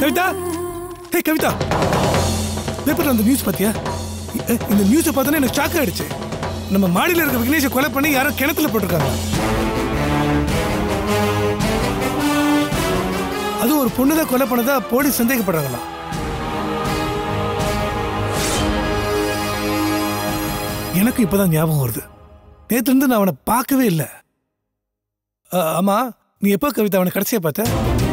கவிதா ஹே கவிதா பேப்பர்ல அந்த நியூஸ் பாத்தியா ஏ, இந்த நியூஸை பார்த்தோன்னே எனக்கு ஷாக் ஆயிடுச்சு நம்ம மாடியில் இருக்க விக்னேஷை கொலை பண்ணி யாரோ கிணத்துல போட்டிருக்காங்க அதுவும் ஒரு பொண்ணு தான் கொலை பண்ணதா போலீஸ் சந்தேகப்படுறாங்களாம் எனக்கு இப்பதான் ஞாபகம் வருது நேத்துல இருந்து நான் அவனை பார்க்கவே இல்லை அ, ஆமா நீ எப்போ கவிதா அவனை கடைசியா பார்த்த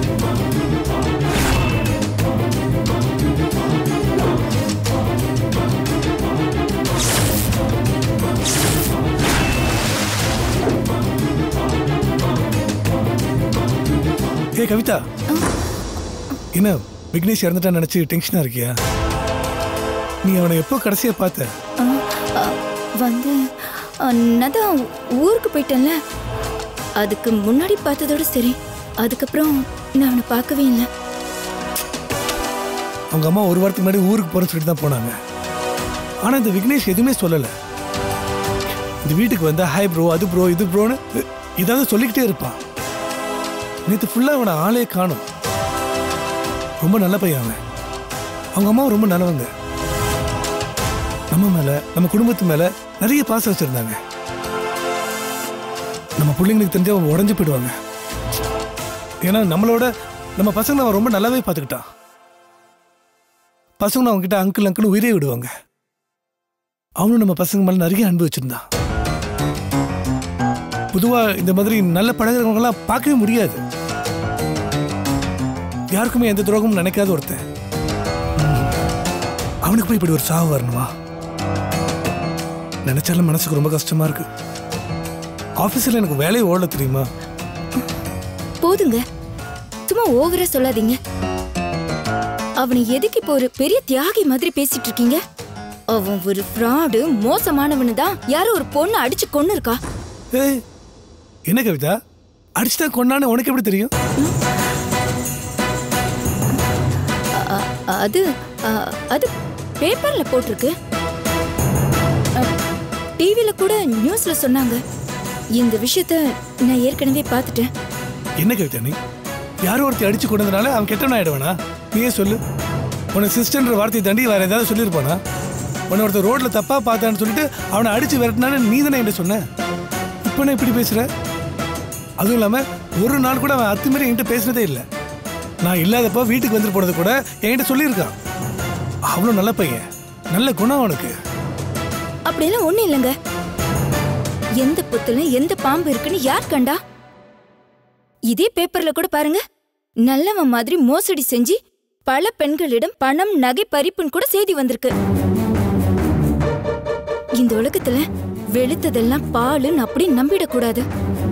ஏ கவிதா என்ன விக்னேஷ் இறந்துட்டா நினைச்சு டென்ஷனா இருக்கியா நீ அவனை எப்போ கடைசியா பார்த்த ஆ, ஆ, வந்து ஆ, நான் தான் ஊருக்கு போயிட்டேன்ல அதுக்கு முன்னாடி பார்த்ததோட சரி அதுக்கப்புறம் நான் அவனை பார்க்கவே இல்லை அவங்க அம்மா ஒரு வாரத்துக்கு முன்னாடி ஊருக்கு போறேன்னு சொல்லிட்டு தான் போனாங்க ஆனா இந்த விக்னேஷ் எதுவுமே சொல்லல இந்த வீட்டுக்கு வந்தா ஹாய் ப்ரோ அது ப்ரோ இது ப்ரோன்னு இதாவது சொல்லிக்கிட்டே இருப்பான் நேற்று ஃபுல்லா அவனை ஆளே காணும் ரொம்ப நல்ல பையன் அவன் அவங்க அம்மாவும் ரொம்ப நல்லவங்க நம்ம மேல நம்ம குடும்பத்து மேல நிறைய பாசம் வச்சிருந்தாங்க நம்ம பிள்ளைங்களுக்கு தெரிஞ்சு அவங்க உடஞ்சு போயிடுவாங்க ஏன்னா நம்மளோட நம்ம பசங்களை அவன் ரொம்ப நல்லாவே பார்த்துக்கிட்டான் பசங்க அவங்க கிட்ட அங்கிள் அங்கிள் உயிரே விடுவாங்க அவனும் நம்ம பசங்க மேல நிறைய அன்பு வச்சிருந்தான் பொதுவா இந்த மாதிரி நல்ல பழகிறவங்க எல்லாம் பார்க்கவே முடியாது யாருக்குமே எந்த துரோகமும் நினைக்காத ஒருத்தன் ம். அவனுக்கு போய் இப்படி ஒரு சாவு வரணுமா நினைச்சாலும் மனசுக்கு ரொம்ப கஷ்டமா இருக்கு ஆபீஸ்ல எனக்கு வேலையை ஓடல தெரியுமா போதுங்க சும்மா ஓவரா சொல்லாதீங்க அவனை எதுக்கு இப்போ ஒரு பெரிய தியாகி மாதிரி பேசிட்டு இருக்கீங்க அவன் ஒரு ஃப்ராடு மோசமானவனு தான் யாரோ ஒரு பொண்ணை அடிச்சு கொன்னு இருக்கா ஏய் என்ன கவிதா அடிச்சுதான் கொண்டான்னு உனக்கு எப்படி தெரியும் அ- அது அ, அது பேப்பர்ல போட்டிருக்கு டிவில கூட நியூஸ்ல சொன்னாங்க இந்த விஷயத்த நான் ஏற்கனவே பார்த்துட்டேன் என்ன கவிதா நீ யாரோ ஒருத்தி அடிச்சு கொண்டதுனால அவன் கெட்டவன் ஆயிடுவானா நீயே சொல்லு உன சிஸ்டன்ற வார்த்தையை தாண்டி வேற ஏதாவது சொல்லியிருப்பானா உன்னை ஒருத்தர் ரோட்ல தப்பா பார்த்தான்னு சொல்லிட்டு அவனை அடிச்சு விரட்டினான்னு நீ தானே என்கிட்ட சொன்ன இப்போ என்ன இப்படி பேசுற அதுவும் இல்லாம ஒரு நாள் கூட அவன் அத்துமாரி என்கிட்ட பேசினதே இல்லை நான் இல்லாதப்போ வீட்டுக்கு வந்துட்டு போனது கூட என்கிட்ட சொல்லியிருக்கான் அவ்வளோ நல்ல பையன் நல்ல குணம் அவனுக்கு அப்படியெல்லாம் ஒண்ணும் இல்லைங்க எந்த புத்துல எந்த பாம்பு இருக்குன்னு யார் கண்டா இதே பேப்பர்ல கூட பாருங்க நல்லவன் மாதிரி மோசடி செஞ்சு பல பெண்களிடம் பணம் நகை பறிப்புன்னு கூட செய்தி வந்திருக்கு இந்த உலகத்துல வெளுத்ததெல்லாம் பாலுன்னு அப்படி நம்பிடக்கூடாது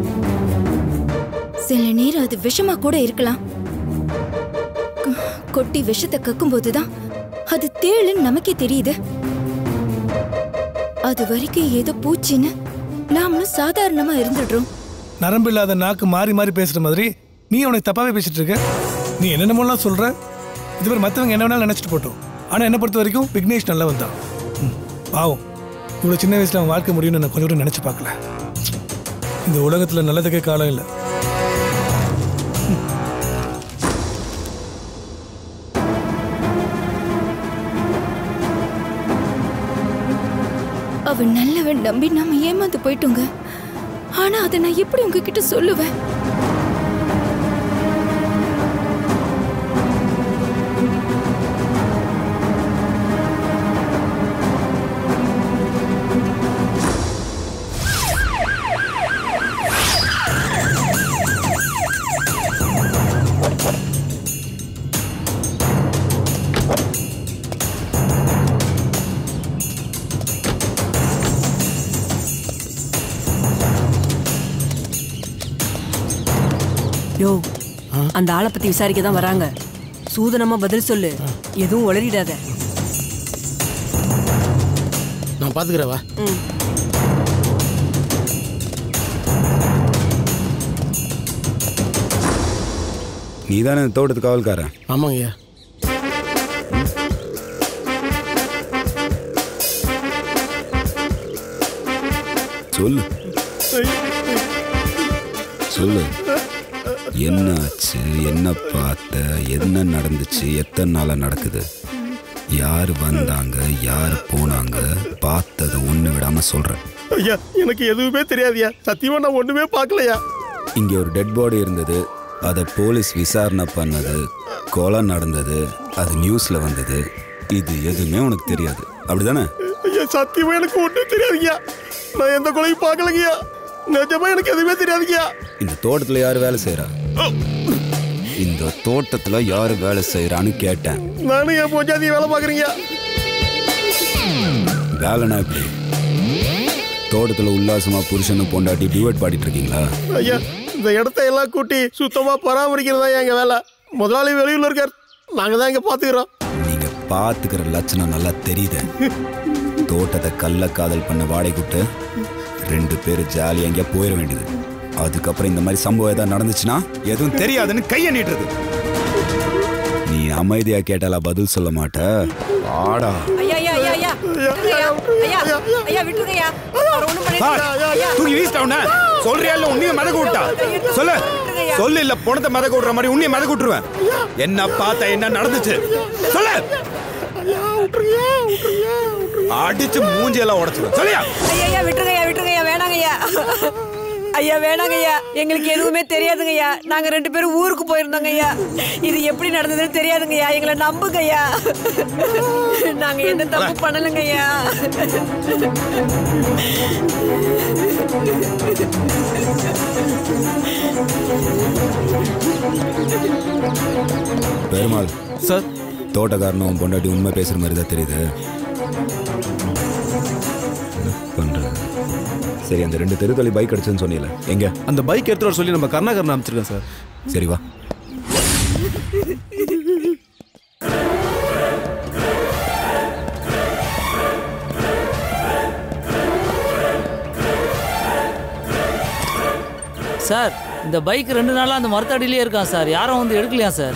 சில நேரம் அது விஷமா கூட இருக்கலாம் கொ- கொட்டி விஷத்தை கக்கும்போதுதான் அது தேளுன்னு நமக்கே தெரியுது அது வரைக்கும் ஏதோ பூச்சின்னு நாமளும் சாதாரணமா இருந்துடுறோம் நரம்பு இல்லாத நாக்கு மாறி மாறி பேசுற மாதிரி நீ அவனை தப்பாவே பேசிட்டு இருக்க நீ என்னென்னமோலாம் சொல்ற இது மாதிரி மற்றவங்க என்ன வேணாலும் நினைச்சிட்டு போட்டோம் ஆனா என்ன பொறுத்த வரைக்கும் விக்னேஷ் நல்லவன் தான் ம், பாவம் இவ்வளவு சின்ன வயசுல அவன் வாழ்க்கை முடியும்னு நான் கொஞ்சம் கூட நினைச்சு பார்க்கல இந்த உலகத்துல நல்லதுக்கே காலம் இல்லை அவன் நல்லவன் நம்பி நாம ஏமாந்து போயிட்டோங்க ஆனா அதை நான் எப்படி உங்ககிட்ட சொல்லுவேன் யோ அந்த ஆளை பத்தி விசாரிக்க தான் வராங்க சூதனமா பதில் சொல்லு எதுவும் உளறிடாத நான் பாத்துக்கிறேன் வா ம் நீ தானே தோட்டத்து காவல்காரன் ஆமாங்க ஐயா சொல்லு சொல்லு என்ன ஆச்சு என்ன பார்த்த என்ன நடந்துச்சு எத்தனை நாளா நடக்குது யார் வந்தாங்க யார் போனாங்க பார்த்ததை ஒன்று விடாம சொல்றேன் ஐயா எனக்கு எதுவுமே தெரியாதுயா சத்தியமா நான் ஒண்ணுமே பார்க்கலையா இங்கே ஒரு டெட் பாடி இருந்தது அதை போலீஸ் விசாரணை பண்ணது கொலை நடந்தது அது நியூஸ்ல வந்தது இது எதுவுமே உனக்கு தெரியாது அப்படிதானே ஐயா சத்தியமா எனக்கு ஒண்ணும் தெரியாதுங்கய்யா நான் எந்த கொலையும் பார்க்கலங்கய்யா நிஜமா எனக்கு எதுவுமே தெரியாதுங்கய்யா இந்த தோட்டத்தில் யார் வேலை செய்கிறா இந்த தோட்டத்தில் யார் வேலை செய்கிறான்னு கேட்டேன் நானும் என் பொஞ்சாதி வேலை பார்க்குறீங்க வேலைனா எப்படி தோட்டத்தில் உல்லாசமா புருஷனும் பொண்டாட்டி டிவைட் பாடிட்டு இருக்கீங்களா ஐயா இந்த இடத்த எல்லாம் கூட்டி சுத்தமா பராமரிக்கிறது தான் எங்க வேலை முதலாளி வெளியூர்ல இருக்கார் நாங்க தான் இங்க பாத்துக்கிறோம் நீங்க பாத்துக்கிற லட்சணம் நல்லா தெரியுது தோட்டத்தை கள்ள காதல் பண்ண வாடகை கூட்டு ரெண்டு பேரும் ஜாலியா எங்கேயா போயிட வேண்டியது அதுக்கப்புறம் இந்த மாதிரி சம்பவம் ஏதாவது நடந்துச்சுன்னா எதுவும் தெரியாதுன்னு கையை நீட்டுறது நீ அமைதியா கேட்டாலா பதில் சொல்ல மாட்ட ஆடா ஐயா ஐயா ஐயா ஐயா விட்டுருங்கய்யா. ஐயா ஐயா விட்டுருங்கய்யா அவர் ஒண்ணும் பண்ணிடாதீங்க. தூக்கி வீசிட்டா சொல்றியா இல்ல உன்னையும் மதக்க விட்டா சொல்லு சொல்லு இல்ல பணத்தை மதக்க விடுற மாதிரி உன்னையும் மதக்க விட்டுருவேன் என்ன பார்த்த என்ன நடந்துச்சு சொல்லு அடிச்சு மூஞ்சி எல்லாம் உடைச்சிடும் சொல்லியா ஐயா ஐயா விட்டுருங்கய்யா விட்டுருங்கய்யா வேணாங்கய்யா ஐயா வேணாங்கய்யா எங்களுக்கு எதுவுமே தெரியாதுங்கய்யா நாங்க ரெண்டு பேரும் ஊருக்கு போயிருந்தோங்க ஐயா இது எப்படி நடந்ததுன்னு தெரியாதுங்கய்யா எங்களை நம்புங்கய்யா நாங்க எந்த தப்பு பண்ணலங்கய்யா பெருமாள் சார் தோட்டக்காரனும் பொண்டாட்டி உண்மை பேசுற மாதிரி தான் தெரியுது என்ன பண்றது சரி அந்த ரெண்டு தெருத்தொழி பைக் அடிச்சுன்னு சொன்னீல எங்க அந்த பைக் எடுத்துட்டு வர சொல்லி நம்ம கருணாகரன் அனுப்பிச்சிருக்கேன் சார் சரி வா சார் இந்த பைக் ரெண்டு நாளா அந்த மரத்தடியிலே இருக்கான் சார் யாரும் வந்து எடுக்கலையா சார்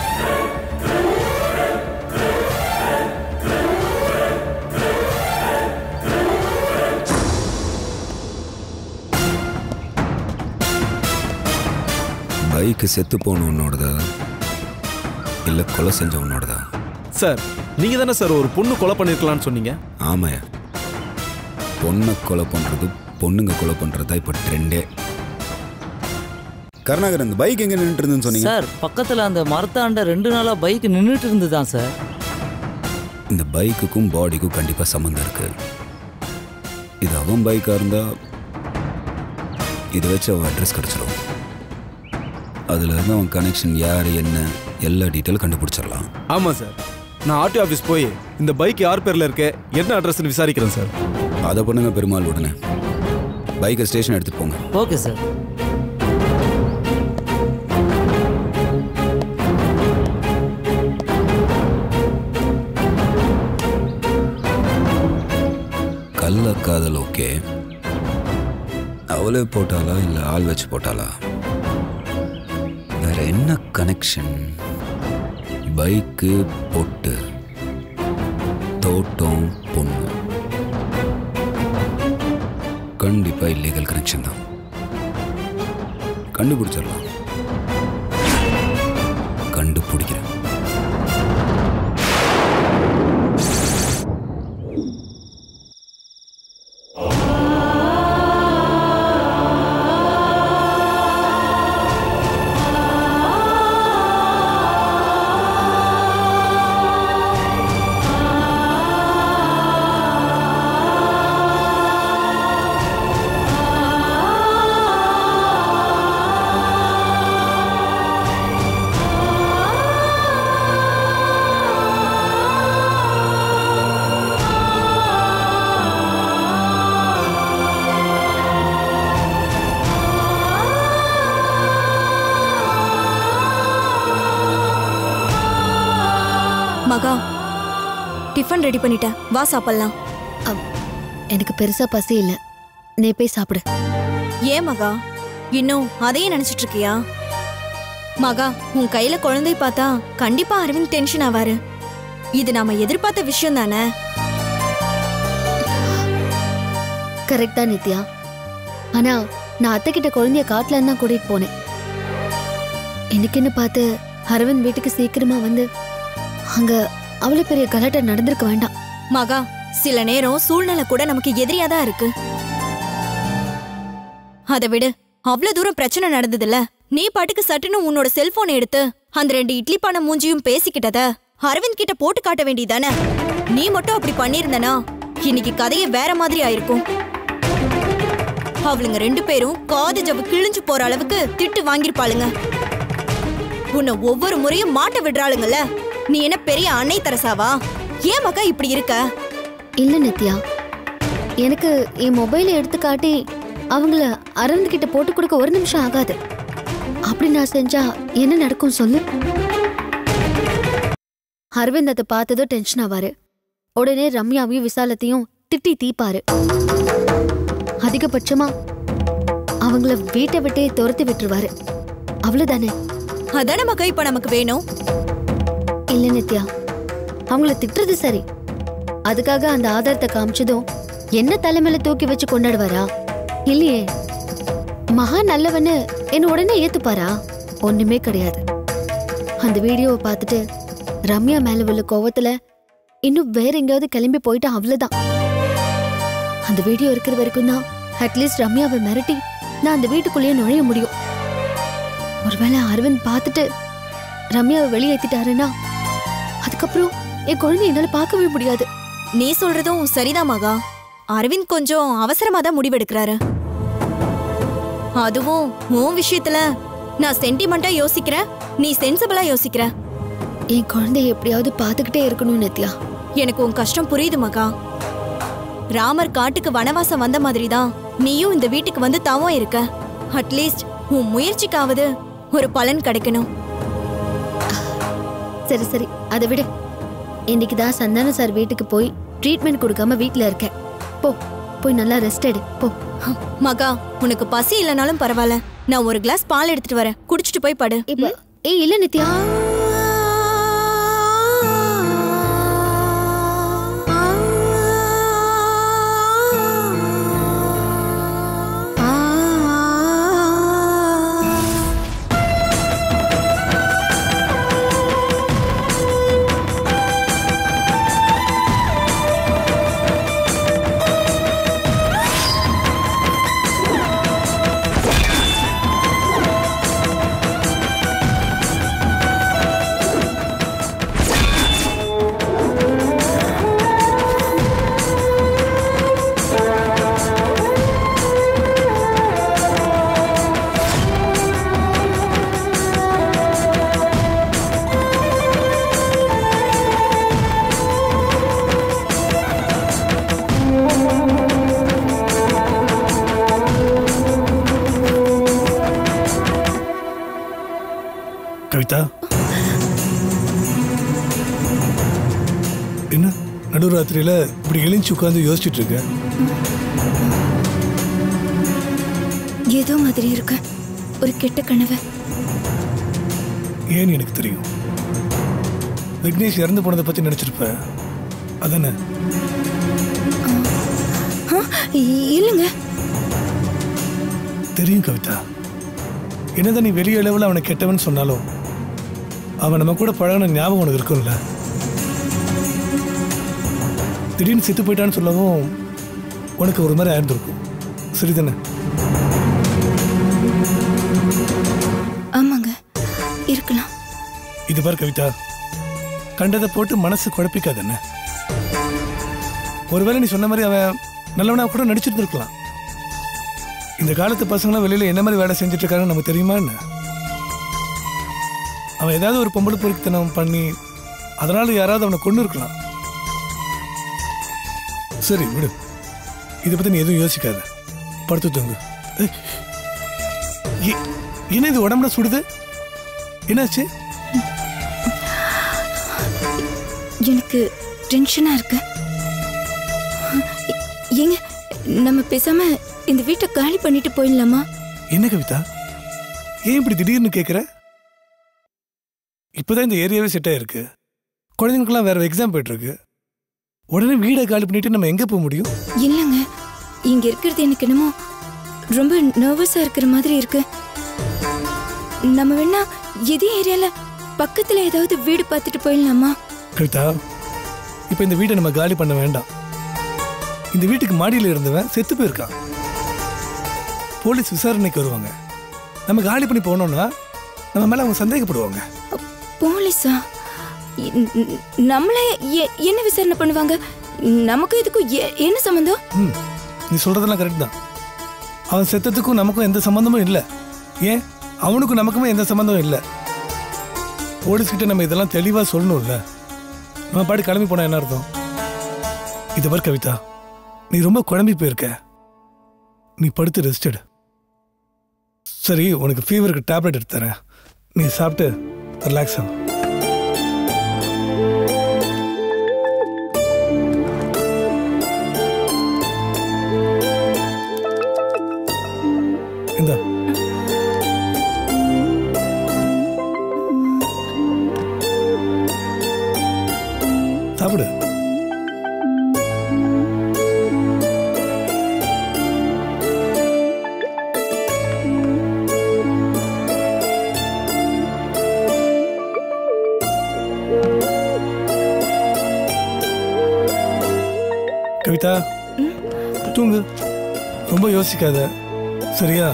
பைக்கு செத்து போன உன்னோடதா இல்லை கொலை செஞ்ச உன்னோடதா சார் நீங்க தானே சார் ஒரு பொண்ணு கொலை பண்ணிருக்கலாம்னு சொன்னீங்க ஆமாயா பொண்ணை கொலை பண்ணுறது பொண்ணுங்க கொலை பண்ணுறதா இப்போ ட்ரெண்டே கருணாகரன் இந்த பைக் எங்கே நின்றுட்டு இருந்துன்னு சொன்னீங்க சார் பக்கத்துல அந்த மரத்தாண்ட ரெண்டு நாளா பைக் நின்றுட்டு இருந்துதான் சார் இந்த பைக்குக்கும் பாடிக்கும் கண்டிப்பாக சம்மந்தம் இருக்கு இது அவன் பைக்காக இருந்தா இதை வச்சு அவன் அட்ரஸ் கிடச்சிரும் அதில் இருந்து அவன் கனெக்ஷன் யார் என்ன எல்லா டீட்டெயிலும் கண்டுபிடிச்சிடலாம் ஆமா சார் நான் ஆர்டி ஆஃபீஸ் போய் இந்த பைக் யார் பேர்ல இருக்கு என்ன அட்ரஸ்னு விசாரிக்கிறேன் சார் அதை பண்ணுங்க பெருமாள் உடனே பைக்கை ஸ்டேஷன் எடுத்துட்டு போங்க ஓகே சார் கள்ள காதல் ஓகே அவளே போட்டாளா இல்லை ஆள் வச்சு போட்டாளா வேற என்ன கனெக்ஷன் பைக்கு பொட்டு தோட்டம் பொண்ணு கண்டிப்பா இல்லீகல் கனெக்ஷன் தான் கண்டுபிடிச்சிடலாம் கண்டுபிடிக்கிறேன் மகா டிஃபன் ரெடி பண்ணிட்டேன் வா சாப்பிடலாம் எனக்கு பெருசா பசி இல்ல நீ போய் சாப்பிடு ஏன் மகா இன்னும் அதையே நினைச்சிட்டு இருக்கியா மகா உன் கையில குழந்தை பார்த்தா கண்டிப்பா அரவிந்த் டென்ஷன் ஆவாரு இது நாம எதிர்பார்த்த விஷயம் தானே கரெக்ட் தான் நித்யா ஆனா நான் அத்தை கிட்ட குழந்தைய காட்டுல தான் கூட்டிட்டு போனேன் எனக்குன்னு பார்த்து அரவிந்த் வீட்டுக்கு சீக்கிரமா வந்து அங்க அவ்வளவு பெரிய கலாட்டா நடந்திருக்க வேண்டாம் மகா சில நேரம் சூழ்நிலை கூட நமக்கு எதிரியா தான் இருக்கு அதை விடு அவ்வளவு தூரம் பிரச்சனை நடந்ததுல நீ பாட்டுக்கு சட்டுன்னு உன்னோட செல்போனை எடுத்து அந்த ரெண்டு இட்லி பானை மூஞ்சியும் பேசிக்கிட்டத அரவிந்த் கிட்ட போட்டு காட்ட வேண்டியதானே நீ மட்டும் அப்படி பண்ணிருந்தனா இன்னைக்கு கதையே வேற மாதிரி ஆயிருக்கும் அவளுங்க ரெண்டு பேரும் காது ஜவ்வு கிழிஞ்சு போற அளவுக்கு திட்டு வாங்கிருப்பாளுங்க உன்னை ஒவ்வொரு முறையும் மாட்ட விடுறாளுங்கல்ல நீ என்ன பெரிய அன்னை தரசாவா ஏன் மக்கா இப்படி இருக்க இல்ல நித்யா எனக்கு என் மொபைலை எடுத்து காட்டி அவங்கள அரவிந்த் கிட்ட போட்டு கொடுக்க ஒரு நிமிஷம் ஆகாது அப்படி நான் செஞ்சா என்ன நடக்கும் சொல்லு அரவிந்த் அதை பார்த்ததும் டென்ஷன் ஆவாரு உடனே ரம்யாவையும் விசாலத்தையும் திட்டி தீப்பாரு அதிகபட்சமா அவங்கள வீட்டை விட்டே துரத்தி விட்டுருவாரு அவ்வளவுதானே அதான மக்கா இப்ப நமக்கு வேணும் இல்ல நித்யா அவங்கள திட்டுறது சரி அதுக்காக அந்த ஆதாரத்தை காமிச்சதும் என்ன தலைமையில தூக்கி வச்சு கொண்டாடுவாரா இல்லையே மகா நல்லவன்னு என்ன உடனே ஏத்துப்பாரா ஒண்ணுமே கிடையாது அந்த வீடியோவை பார்த்துட்டு ரம்யா மேல உள்ள கோவத்துல இன்னும் வேற எங்கேயாவது கிளம்பி போயிட்டா அவ்வளவுதான் அந்த வீடியோ இருக்கிற வரைக்கும் தான் அட்லீஸ்ட் ரம்யாவை மிரட்டி நான் அந்த வீட்டுக்குள்ளேயே நுழைய முடியும் ஒருவேளை அரவிந்த் பார்த்துட்டு ரம்யாவை வெளியேத்திட்டாருன்னா அதுக்கப்புறம் என் குழந்தை என்னால பார்க்கவே முடியாது நீ சொல்றதும் சரிதான் மகா அரவிந்த் கொஞ்சம் அவசரமா தான் முடிவெடுக்கிறாரு அதுவும் உன் விஷயத்துல நான் சென்டிமெண்டா யோசிக்கிறேன் நீ சென்சிபிளா யோசிக்கிற என் குழந்தைய எப்படியாவது பார்த்துக்கிட்டே இருக்கணும் நித்யா எனக்கு உன் கஷ்டம் புரியுது மகா ராமர் காட்டுக்கு வனவாசம் வந்த மாதிரி தான் நீயும் இந்த வீட்டுக்கு வந்து தவம் இருக்க அட்லீஸ்ட் உன் முயற்சிக்காவது ஒரு பலன் கிடைக்கணும் சரி சரி அதை விடு இன்னைக்கு தான் சந்தான சார் வீட்டுக்கு போய் ட்ரீட்மெண்ட் கொடுக்காம வீட்ல இருக்கேன் போ போய் நல்லா ரெஸ்ட் எடு போ மகா உனக்கு பசி இல்லைனாலும் பரவாயில்ல நான் ஒரு கிளாஸ் பால் எடுத்துட்டு வரேன் குடிச்சிட்டு போய் படு இப்ப ஏய் இல்ல நித்யா கவிதா என்ன நடுராத்திரியில இப்படி எழுந்து உட்காந்து யோசிச்சுட்டு இருக்க ஏதோ மாதிரி இருக்கு ஒரு கெட்ட கனவு ஏன்னு எனக்கு தெரியும் விக்னேஷ் இறந்து போனதை பத்தி நினைச்சிருப்ப அதானே இல்லைங்க தெரியும் கவிதா என்னதான் நீ வெளிய அளவில் அவனை கெட்டவன் சொன்னாலும் அவன் நம்ம கூட பழகின ஞாபகம் உனக்கு இருக்கும்ல திடீர்னு செத்து போயிட்டான்னு சொல்லவும் உனக்கு ஒரு மாதிரி ஆயிருந்திருக்கும் சரிதானே ஆமாங்க இருக்கலாம் இது பார் கவிதா கண்டதை போட்டு மனசு குழப்பிக்காதண்ணே ஒருவேளை நீ சொன்ன மாதிரி அவன் நல்லவனா கூட நடிச்சிருந்துருக்கலாம் இந்த காலத்து பசங்களாம் வெளியில என்ன மாதிரி வேலை செஞ்சுட்டு இருக்காங்கன்னு நமக்கு தெரியுமா என்ன அவன் ஏதாவது ஒரு பொம்பளை பொறுக்கித்தனம் பண்ணி அதனால யாராவது அவனை கொண்டு இருக்கலாம் சரி விடு இதை பத்தி நீ எதுவும் யோசிக்காத படுத்து தூங்கு ஏய், ஏ- என்ன இது உடம்புல சுடுது என்னாச்சு எனக்கு டென்ஷனா இருக்கு ஏங்க நம்ம பேசாம இந்த வீட்டை காலி பண்ணிட்டு போயிடலாமா என்ன கவிதா ஏன் இப்படி திடீர்னு கேட்குற இப்போதான் இந்த ஏரியாவே செட் ஆயிருக்கு குழந்தைங்களுக்குலாம் வேற எக்ஸாம் போயிட்டு இருக்கு உடனே வீடை காலி பண்ணிட்டு நம்ம எங்க போக முடியும் இல்லைங்க இங்க இருக்கிறது எனக்கு என்னமோ ரொம்ப நர்வஸா இருக்கிற மாதிரி இருக்கு நம்ம வேணா இதே ஏரியால பக்கத்துல ஏதாவது வீடு பார்த்துட்டு போயிடலாமா கவிதா இப்போ இந்த வீட்டை நம்ம காலி பண்ண வேண்டாம் இந்த வீட்டுக்கு மாடியில் இருந்தவன் செத்து போயிருக்கான் போலீஸ் விசாரணைக்கு வருவாங்க நம்ம காலி பண்ணி போனோம்னா நம்ம மேலே அவங்க சந்தேகப்படுவாங்க போலீஸா இ- ந- நம்மளே எ- என்ன விசாரணை பண்ணுவாங்க நமக்கு இதுக்கும் எ- என்ன சம்பந்தம் ம் நீ சொல்கிறதெல்லாம் கரெக்ட் தான் அவன் செத்ததுக்கும் நமக்கும் எந்த சம்மந்தமும் இல்லை ஏன் அவனுக்கும் நமக்குமே எந்த சம்மந்தமும் இல்லை போலீஸ்கிட்ட நம்ம இதெல்லாம் தெளிவாக சொல்லணும்ல நம்ம பாடி கிளம்பி போனா என்ன அர்த்தம் இது பார் கவிதா நீ ரொம்ப குழம்பி போயிருக்க நீ படுத்து ரெஸ்ட் எடு சரி உனக்கு ஃபீவருக்கு டேப்லெட் எடுத்து தரேன் நீ சாப்பிட்டு ரிலாக்ஸ் ஆகும் இந்தா சாப்பிடு கவிதா தூங்கு ரொம்ப யோசிக்காத சரியா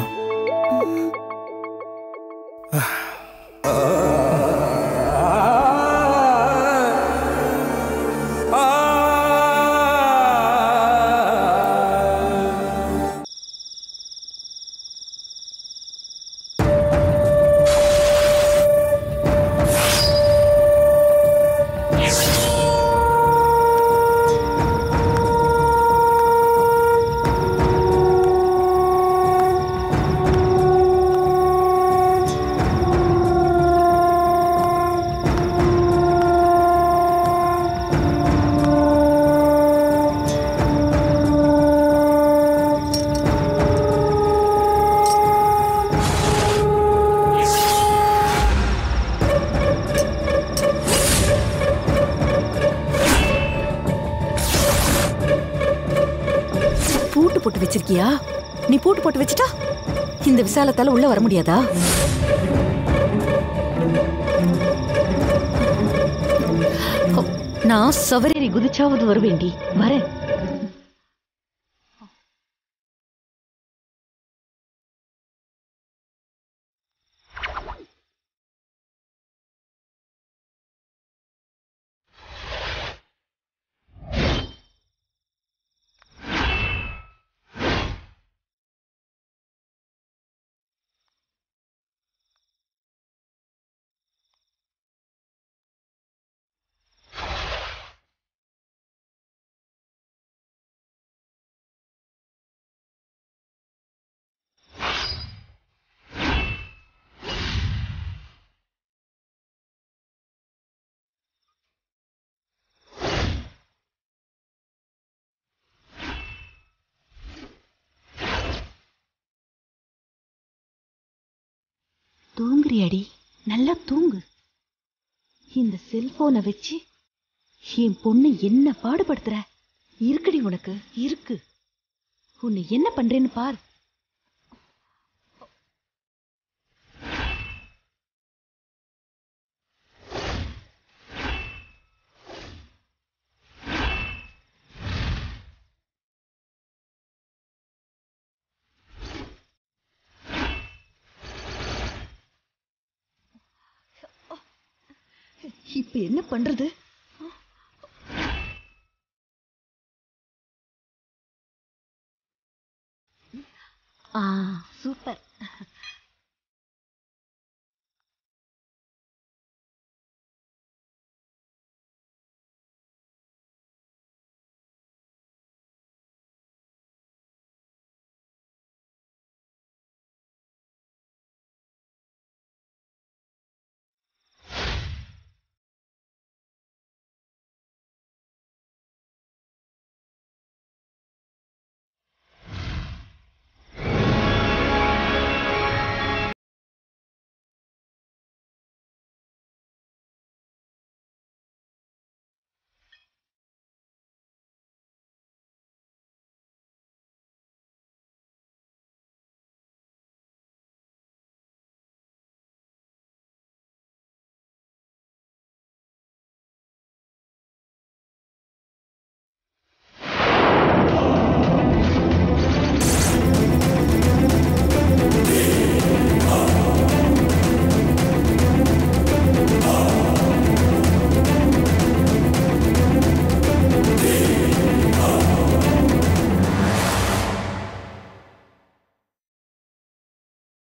பூட்டு போட்டு வச்சிருக்கியா நீ பூட்டு போட்டு வச்சிட்டா இந்த விசாலத்தால உள்ள வர முடியாதா நான் சவரேறி குதிச்சாவது வருவேண்டி வரேன் தூங்குறியாடி நல்லா தூங்கு இந்த செல்போனை வச்சு என் பொண்ணு என்ன பாடுபடுத்துற இருக்குடி உனக்கு இருக்கு உன்னை என்ன பண்றேன்னு பார் இப்ப என்ன பண்றது